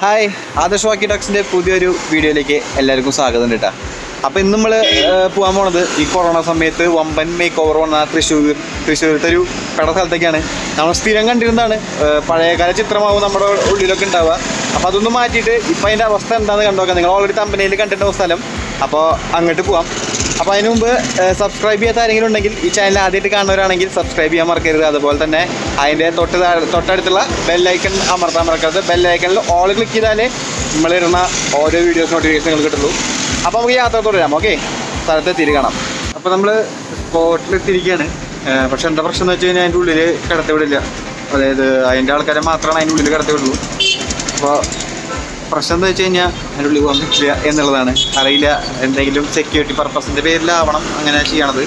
hi Adarsh വാക്കി ടോക്സിൻ്റെ പുതിയൊരു വീഡിയോയിലേക്ക് എല്ലാവർക്കും സ്വാഗതം കേട്ടോ അപ്പോൾ ഇന്ന് നമ്മൾ പോകാൻ പോണത് ഈ കൊറോണ സമയത്ത് വമ്പൻ മേക്ക് ഓവർ വന്ന തൃശ്ശൂർ തൃശ്ശൂരത്തെ ഒരു കട സ്ഥലത്തേക്കാണ് നമ്മൾ സ്ഥിരം കണ്ടിരുന്നതാണ് ഏഹ് പഴയകാല ചിത്രമാവും നമ്മുടെ ഉള്ളിലൊക്കെ ഉണ്ടാവുക അപ്പോൾ അതൊന്ന് മാറ്റിയിട്ട് ഇപ്പം അതിൻ്റെ അവസ്ഥ എന്താണെന്ന് കണ്ടോക്കാം നിങ്ങൾ ഓൾറെഡി കമ്പനിയിൽ കണ്ടിട്ടുണ്ടാവും സ്ഥലം അപ്പോൾ അങ്ങോട്ട് പോവാം അപ്പോൾ അതിന് മുമ്പ് സബ്സ്ക്രൈബ് ചെയ്യാത്ത ആരെങ്കിലും ഉണ്ടെങ്കിൽ ഈ ചാനൽ ആദ്യമായിട്ട് കാണുന്നവരാണെങ്കിൽ സബ്സ്ക്രൈബ് ചെയ്യാൻ മറക്കരുത് അതുപോലെ തന്നെ അതിൻ്റെ തൊട്ട് താഴെ- തൊട്ടടുത്തുള്ള ബെല്ലൈക്കൺ അമർത്താൻ മറക്കരുത് ബെല്ലൈക്കണിൽ ഓൾ ക്ലിക്ക് ചെയ്താലേ നമ്മൾ ഇടുന്ന ഓരോ വീഡിയോസ് നോട്ടിഫിക്കേഷൻ നിങ്ങൾക്ക് കിട്ടുള്ളൂ അപ്പോൾ നമുക്ക് യാത്ര തുടരാം ഓക്കെ സ്ഥലത്ത് എത്തിയിട്ട് കാണാം അപ്പോൾ നമ്മൾ സ്പോട്ടിൽ എത്തിയിരിക്കുകയാണ് ഏഹ് പക്ഷെ എന്താ പ്രശ്നം എന്ന് വെച്ച് കഴിഞ്ഞാൽ അതിൻ്റെ ഉള്ളിൽ കിടത്തി വിടില്ല അതായത് അതിൻ്റെ ആൾക്കാരെ മാത്രമാണ് അതിൻ്റെ ഉള്ളിൽ കിടത്തി വിടുള്ളൂ അപ്പോൾ പ്രശ്നം എന്താ വെച്ച് കഴിഞ്ഞാൽ അതിൻ്റെ ഉള്ളിൽ പോകാൻ പറ്റില്ല എന്നുള്ളതാണ് അറിയില്ല എന്തെങ്കിലും സെക്യൂരിറ്റി പർപ്പസിൻ്റെ പേരിലാവണം അങ്ങനെ ചെയ്യണത്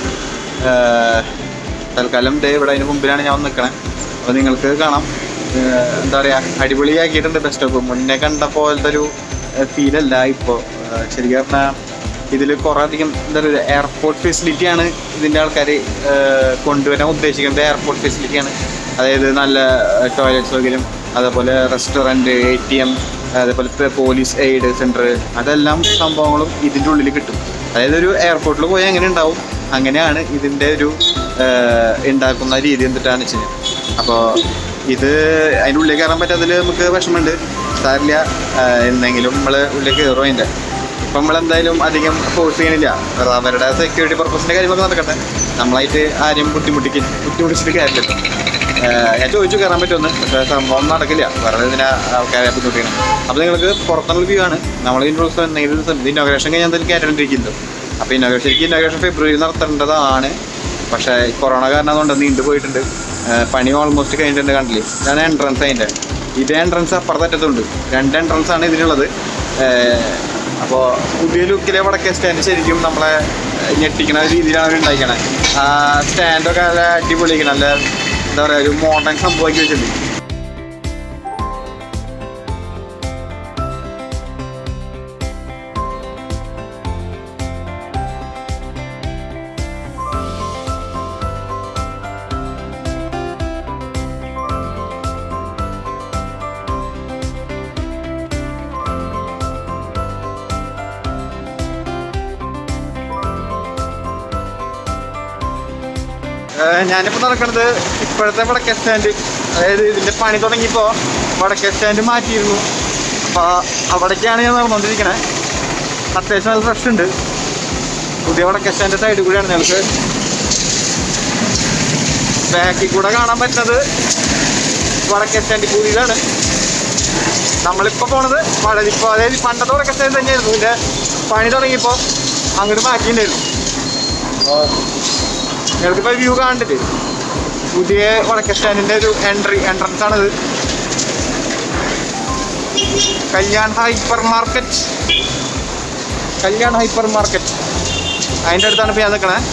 ഏഹ് തൽക്കാലം ദേ ഇവിടെ അതിന് മുമ്പിലാണ് ഞാൻ വന്ന് നിൽക്കണേ അപ്പോൾ നിങ്ങൾക്ക് കാണാം ഏഹ് എന്താ പറയുക അടിപൊളിയാക്കിയിട്ടുണ്ട് ബസ് സ്റ്റോപ്പ് മുന്നേ കണ്ട പോലത്തെ ഒരു ഫീലല്ല ഇപ്പോൾ ശരിക്കും പറഞ്ഞാൽ ഇതിൽ കുറേ അധികം എന്താ പറയുക എയർപോർട്ട് ഫെസിലിറ്റിയാണ് ഇതിൻ്റെ ആൾക്കാർ കൊണ്ടുവരാൻ ഉദ്ദേശിക്കുന്നത് എയർപോർട്ട് ഫെസിലിറ്റിയാണ് അതായത് നല്ല ടോയ്ലറ്റ് സൗകര്യം അതേപോലെ റെസ്റ്റോറൻറ്റ് എ ടി എം അതേപോലെ പോലീസ് എയ്ഡ് സെൻറ്റർ അതെല്ലാം സംഭവങ്ങളും ഇതിൻ്റെ ഉള്ളിൽ കിട്ടും അതായത് ഒരു എയർപോർട്ടിൽ പോയാൽ എങ്ങനെ ഉണ്ടാവും അങ്ങനെയാണ് ഇതിൻ്റെ ഒരു ഏഹ്, ഉണ്ടാക്കുന്ന രീതി എന്തിട്ടാന്ന് വെച്ച് കഴിഞ്ഞാൽ അപ്പോൾ ഇത് അതിൻ്റെ ഉള്ളിൽ കയറാൻ പറ്റാത്തതിൽ നമുക്ക് വിഷമമുണ്ട് സാരില്ല ഏഹ്, എന്തെങ്കിലും നമ്മൾ ഉള്ളിൽ കയറും അതിൻ്റെ ഇപ്പം നമ്മളെന്തായാലും അധികം ഫോഴ്സ് ചെയ്യണില്ല വെറുതെ അവരുടെ സെക്യൂരിറ്റി പർപ്പസിൻ്റെ കാര്യങ്ങളൊക്കെ നടക്കട്ടെ നമ്മളായിട്ട് ആരെയും ബുദ്ധിമുട്ടിക്ക് ബുദ്ധിമുട്ടിച്ചിട്ട് കാര്യമില്ല ഏഹ് ഞാൻ ചോദിച്ചു കയറാൻ പറ്റുമെന്ന് പക്ഷേ സംഭവം നടക്കില്ല വെറുതെ ഇതിനെ ആൾക്കാരെ ബുദ്ധിമുട്ടിക്കണം അപ്പോൾ നിങ്ങൾക്ക് പുറത്തുള്ള വ്യൂ ആണ് നമ്മൾ ഇതിൻ്റെ ഉത്സവം എന്തെങ്കിലും ഇന്നോഗ്രേഷൻ കഴിഞ്ഞാൽ എന്തായാലും കയറ്റേണ്ടിരിക്കുന്നത് അപ്പോൾ ഇന്നോഗ്രേഷൻ ശരിക്കും ഇന്നോഗ്രേഷൻ ഫെബ്രുവരി നടത്തേണ്ടതാണ് പക്ഷേ ഈ കൊറോണ കാരണം അതുകൊണ്ട് നീണ്ടു പോയിട്ടുണ്ട് ഏഹ് പണി ഓൾമോസ്റ്റ് കഴിഞ്ഞിട്ടുണ്ട് കണ്ടില്ലേ ഇതാണ് എൻട്രൻസ് അതിൻ്റെ ഇതേ എൻട്രൻസ് അപ്പുറത്തറ്റത്തുണ്ട് രണ്ട് എൻട്രൻസ് ആണ് ഇതിനുള്ളത് അപ്പോൾ പുതിയ ലുക്കിലെ വടക്കേ സ്റ്റാൻഡ് ശരിക്കും നമ്മളെ ഞെട്ടിക്കുന്ന രീതിയിലാണ് അവർ ഉണ്ടാക്കിയത് ആ സ്റ്റാൻഡൊക്കെ നല്ല അടിപൊളിയാക്കി നല്ല എന്താ പറയുക ഒരു മോഡേൺ സംഭവമാക്കി വെച്ചിട്ടുണ്ട് ഏഹ് ഞാനിപ്പോൾ നടക്കുന്നത് ഇപ്പോഴത്തെ വടക്കേ സ്റ്റാൻഡ് അതായത് ഇതിൻ്റെ പണി തുടങ്ങിയപ്പോൾ വടക്കേ സ്റ്റാൻഡ് മാറ്റിയിരുന്നു അപ്പോൾ അവിടേക്കാണ് ഞാൻ നടന്നുകൊണ്ടിരിക്കണേ അത്യാവശ്യം നല്ല ഫ്രഷ് ഉണ്ട് പുതിയ വടക്കേ സ്റ്റാൻഡ് സൈഡിൽ കൂടിയാണ് ഞങ്ങൾക്ക് ബാക്കിൽ കൂടെ കാണാൻ പറ്റുന്നത് വടക്കേ സ്റ്റാൻഡിൽ കൂടിയിലാണ് നമ്മളിപ്പോൾ പോണത് വളരിപ്പോൾ അതായത് പണ്ടത്തെ വടക്കേ സ്റ്റാൻഡ് തന്നെയായിരുന്നു ഇതിൻ്റെ പണി തുടങ്ങിയപ്പോൾ അങ്ങോട്ട് മാറ്റിയിട്ടുണ്ടായിരുന്നു അപ്പോൾ നിങ്ങൾക്കിപ്പോൾ വ്യൂ കാണണ്ടില്ലേ പുതിയ വടക്കേ സ്റ്റാൻഡിൻ്റെ ഒരു എൻട്രി എൻട്രൻസ് ആണിത് Kalyan hypermarket Kalyan hypermarket അതിൻ്റെ അടുത്താണ് ഇപ്പോൾ ഞാൻ നിൽക്കണേ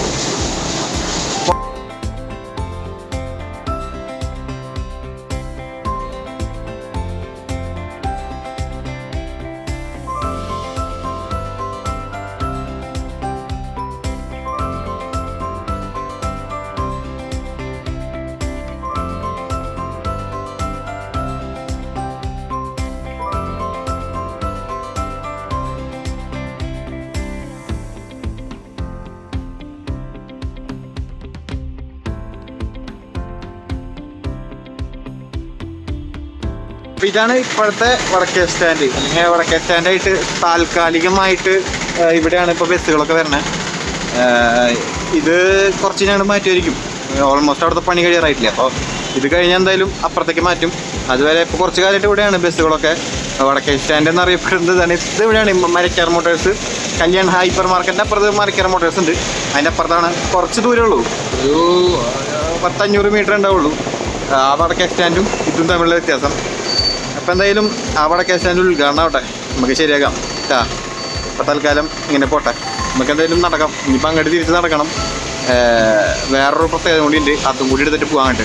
അപ്പൊ ഇതാണ് ഇപ്പോഴത്തെ വടക്കേ സ്റ്റാൻഡ് അല്ലെങ്കിൽ വടക്കേ സ്റ്റാൻഡായിട്ട് താൽക്കാലികമായിട്ട് ആ, ഇവിടെയാണ് ഇപ്പോൾ ബസ്സുകളൊക്കെ വരണേ ആ, ഇത് കുറച്ച് ഞങ്ങൾ മാറ്റുമായിരിക്കും ഓൾമോസ്റ്റ് അവിടുത്തെ പണി കഴിയാറായിട്ടില്ല അപ്പോൾ ഇത് കഴിഞ്ഞാൽ എന്തായാലും അപ്പുറത്തേക്ക് മാറ്റും അതുവരെ ഇപ്പോൾ കുറച്ച് കാലമായിട്ട് ഇവിടെയാണ് ബസ്സുകളൊക്കെ വടക്കേ സ്റ്റാൻഡ് എന്നറിയപ്പെടുന്നത് ഇതാണ് ഇത് ഇവിടെയാണ് മരക്കാർ മോട്ടോഴ്സ് കല്യാൺ ഹൈപ്പർ മാർക്കറ്റിൻ്റെ അപ്പുറത്ത് മരക്കാർ മോട്ടോഴ്സ് ഉണ്ട് അതിൻ്റെ അപ്പുറത്താണ് കുറച്ച് ദൂരമേ ഉള്ളൂ ഒരു ആ, പത്തഞ്ഞൂറ് മീറ്റർ ഉണ്ടാവുള്ളൂ ആ വടക്കേ സ്റ്റാൻഡും ഇതും തമ്മിലുള്ള വ്യത്യാസം അപ്പം എന്തായാലും ആ വടക്കേ സ്റ്റാൻഡ് ഉദ്ഘാടനം ആവട്ടെ നമുക്ക് ശരിയാക്കാം കേട്ടാ ഇപ്പം തൽക്കാലം ഇങ്ങനെ പോട്ടെ നമുക്ക് എന്തായാലും നടക്കാം ഇനിയിപ്പോൾ അങ്ങോട്ട് തിരിച്ച് നടക്കണം ഏർ വേറൊരു പ്രത്യേകത കൂടി ഉണ്ട് അതും കൂടി എടുത്തിട്ട് പോകാൻ അങ്ങോട്ട്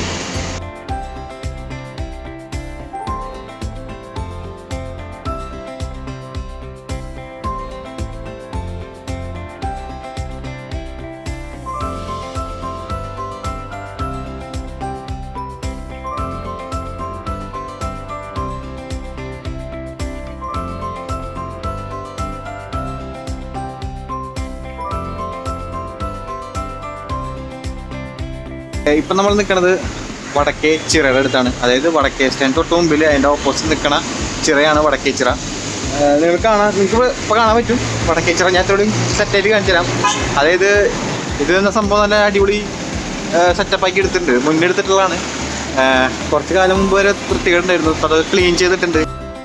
ഇപ്പം നമ്മൾ നിൽക്കുന്നത് വടക്കേ ചിറയുടെ അടുത്താണ് അതായത് വടക്കേ സ്റ്റാൻഡ് തൊട്ട് മുമ്പിൽ അതിൻ്റെ ഓപ്പോസിറ്റ് നിൽക്കണ ചിറയാണ് വടക്കേ ചിറ ഏഹ് നിങ്ങൾ കാണാൻ നിങ്ങൾക്ക് ഇപ്പോൾ കാണാൻ പറ്റും വടക്കേ ചിറ ഞാൻ ഇത്രയും സെറ്റായിട്ട് കാണിച്ചു തരാം അതായത് ഇത് എന്ന സംഭവം നല്ല അടിപൊളി സെറ്റപ്പാക്കി എടുത്തിട്ടുണ്ട് മുന്നേ എടുത്തിട്ടുള്ളതാണ് ഏഹ് കുറച്ച് കാലം മുമ്പ് വരെ വൃത്തികേടുണ്ടായിരുന്നു അപ്പോൾ അത് ക്ലീൻ ചെയ്തിട്ടുണ്ട്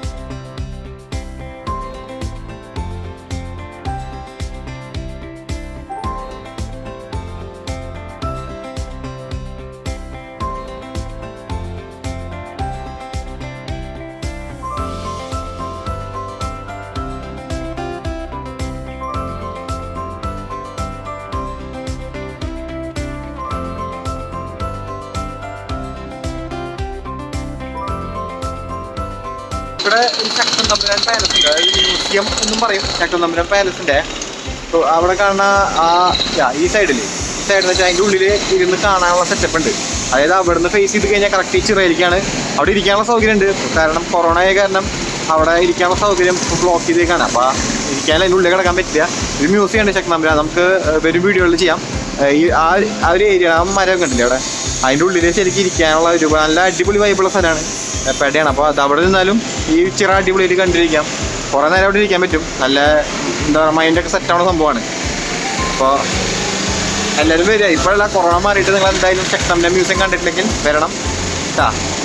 ഇവിടെ ഈ ശക്തൻ തമ്പുരാൻ പാലസ് ഉണ്ട് അതായത് മ്യൂസിയം എന്നും പറയും ശക്തൻ തമ്പുരാൻ പാലസിന്റെ അപ്പോൾ അവിടെ കാണുന്ന ആ യാ, ഈ സൈഡിൽ ഈ സൈഡിൽ വെച്ചാൽ അതിൻ്റെ ഉള്ളിൽ ഇരുന്ന് കാണാനുള്ള സെറ്റപ്പ് ഉണ്ട് അതായത് അവിടുന്ന് ഫേസ് ചെയ്ത് കഴിഞ്ഞാൽ കറക്റ്റ് ഈ ചിറയിലേക്കാണ് അവിടെ ഇരിക്കാനുള്ള സൗകര്യം ഉണ്ട് കാരണം കൊറോണ ആയ കാരണം അവിടെ ഇരിക്കാനുള്ള സൗകര്യം ബ്ലോക്ക് ചെയ്തേക്കാണ് അപ്പോൾ ഇരിക്കാൻ അതിൻ്റെ ഉള്ളിൽ കിടക്കാൻ പറ്റില്ല ഒരു മ്യൂസിയം ഉണ്ട് ശക്തൻ തമ്പുരാൻ നമുക്ക് ഏഹ്, വരും വീഡിയോകളിൽ ചെയ്യാം ഏഹ്, ഈ ആ ആ ഒരു ഏരിയ ആ മരം കണ്ടില്ലേ അവിടെ അതിൻ്റെ ഉള്ളിൽ ശരിക്കും ഇരിക്കാനുള്ള ഒരു നല്ല അടിപൊളി വൈബുള്ള സ്ഥലമാണ് പെടയാണ് അപ്പോൾ അത് അവിടെ നിന്നാലും ഈ ചിറ അടിപൊളിയായിട്ട് കണ്ടിരിക്കാം കുറേ നേരം അവിടെ ഇരിക്കാൻ പറ്റും നല്ല എന്താ പറയുക മൈൻഡൊക്കെ സെറ്റാവുന്ന സംഭവമാണ് അപ്പോൾ എല്ലാവരും വരിക ഇപ്പോഴല്ല കൊറോണ മാറിയിട്ട് നിങ്ങൾ എന്തായാലും ശക്തൻ്റെ മ്യൂസിയം കണ്ടിട്ടില്ലെങ്കിൽ വരണം ആ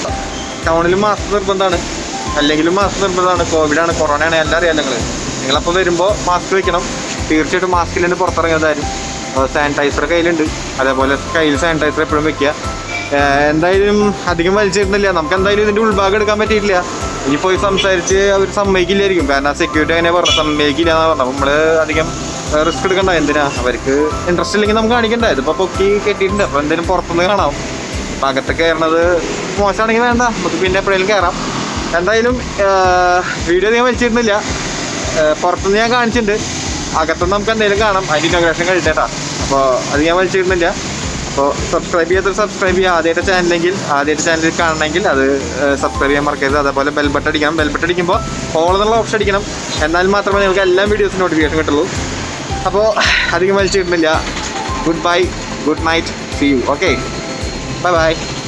ടൗണിൽ മാസ്ക് നിർബന്ധമാണ് അല്ലെങ്കിലും മാസ്ക് നിർബന്ധമാണ് കോവിഡാണ് കൊറോണയാണ് എല്ലാം അറിയാം നിങ്ങൾ നിങ്ങളപ്പോൾ വരുമ്പോൾ മാസ്ക് വെക്കണം തീർച്ചയായിട്ടും മാസ്കിൽ പുറത്തിറങ്ങിയതാരും സാനിറ്റൈസർ കയ്യിലുണ്ട് അതേപോലെ കയ്യിൽ സാനിറ്റൈസർ എപ്പോഴും വെക്കുക ഏഹ് എന്തായാലും അധികം വലിച്ചിരുന്നില്ല നമുക്ക് എന്തായാലും ഇതിൻ്റെ ഉൾഭാഗം എടുക്കാൻ പറ്റിയിട്ടില്ല ഇനി പോയി സംസാരിച്ച് അവർ സമ്മതിക്കില്ലായിരിക്കും കാരണം സെക്യൂരിറ്റി അങ്ങനെ പറഞ്ഞു സമ്മതിക്കില്ല എന്നാണ് പറഞ്ഞത് നമ്മൾ അധികം റിസ്ക് എടുക്കണ്ട എന്തിനാ അവർക്ക് ഇൻട്രസ്റ്റ് ഇല്ലെങ്കിൽ നമുക്ക് കാണിക്കണ്ട ഇതിപ്പോൾ പൊക്കി കെട്ടിയിട്ടുണ്ട് അപ്പോൾ എന്തെങ്കിലും പുറത്തുനിന്ന് കാണാം അപ്പം അകത്ത് കയറണത് മോശമാണെങ്കിൽ വേണ്ട നമുക്ക് പിന്നെ എപ്പോഴേലും കയറാം എന്തായാലും വീഡിയോ അധികം വലിച്ചിരുന്നില്ല ഏഹ് പുറത്തുനിന്ന് ഞാൻ കാണിച്ചിട്ടുണ്ട് അകത്തുനിന്ന് നമുക്ക് എന്തെങ്കിലും കാണാം അതിൻ്റെ ഇനോഗ്രേഷൻ കഴിഞ്ഞിട്ടാ അപ്പോൾ അത് ഞാൻ വലിച്ചിരുന്നില്ല അപ്പോൾ സബ്സ്ക്രൈബ് ചെയ്യാത്തവർ സബ്സ്ക്രൈബ് ചെയ്യുക ആദ്യമായിട്ട് ചാനലെങ്കിൽ ആദ്യമായിട്ട് ചാനൽ കാണണമെങ്കിൽ അത് സബ്സ്ക്രൈബ് ചെയ്യാൻ മറക്കരുത് അതേപോലെ ബെൽ ബട്ടൺ അടിക്കണം ബെൽ ബട്ടൺ അടിക്കുമ്പോൾ ഓൾ എന്നുള്ള ഓപ്ഷൻ അടിക്കണം എന്നാൽ മാത്രമേ നിങ്ങൾക്ക് എല്ലാ വീഡിയോസും നോട്ടിഫിക്കേഷൻ കിട്ടുള്ളൂ അപ്പോൾ അധികം വലിച്ചിരുന്നില്ല goodbye good night see you okay bye by